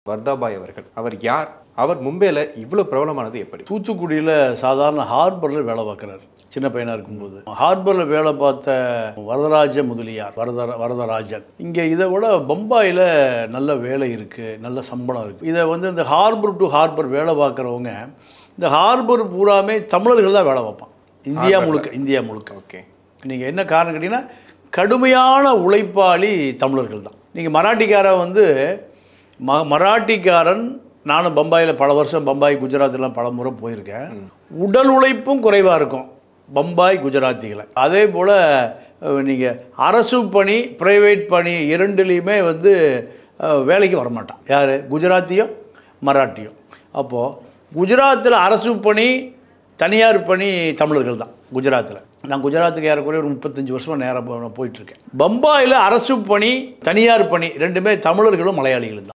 வர்தாபாய் அவர்கள் அவர் யார் அவர் மும்பையில் இவ்வளோ பிரபலமானது எப்படி தூத்துக்குடியில் சாதாரண ஹார்பரில் வேலை பார்க்குறாரு சின்ன பையனாக இருக்கும்போது ஹார்பரில் வேலை பார்த்த வரதராஜ முதலியார் வரத வரதராஜன் இங்கே இதை விட பம்பாயில் நல்ல வேலை இருக்குது நல்ல சம்பளம் இருக்குது இதை வந்து இந்த ஹார்பர் டு ஹார்பர் வேலை பார்க்குறவங்க இந்த ஹார்பர் பூராமே தமிழர்கள் தான் வேலை பார்ப்பான் இந்தியா முழுக்க இந்தியா முழுக்க ஓகே நீங்கள் என்ன காரணம் கேட்டிங்கன்னா கடுமையான உழைப்பாளி தமிழர்கள் தான் நீங்கள் மராட்டிக்காரன் வந்து ம மராட்டிக்காரன் நானும் பம்பாயில் பல வருஷம் பம்பாய் குஜராத்லாம் பல முறை போயிருக்கேன் உடல் உழைப்பும் குறைவாக இருக்கும் பம்பாய் குஜராத்திகளை அதே போல் நீங்கள் அரசு பணி ப்ரைவேட் பணி இரண்டுலேயுமே வந்து அஹ், வேலைக்கு வரமாட்டான் யார் குஜராத்தியும் மராட்டியும் அப்போது குஜராத்தில் அரசு பணி தனியார் பணி தமிழர்கள் தான் குஜராத்தில் நான் குஜராத்துக்கு ஏறக்குறைய ஒரு முப்பத்தஞ்சு வருஷமாக நேராக போயிட்டுருக்கேன் பம்பாயில் அரசு பணி தனியார் பணி ரெண்டுமே தமிழர்களும் மலையாளிகளும் தான்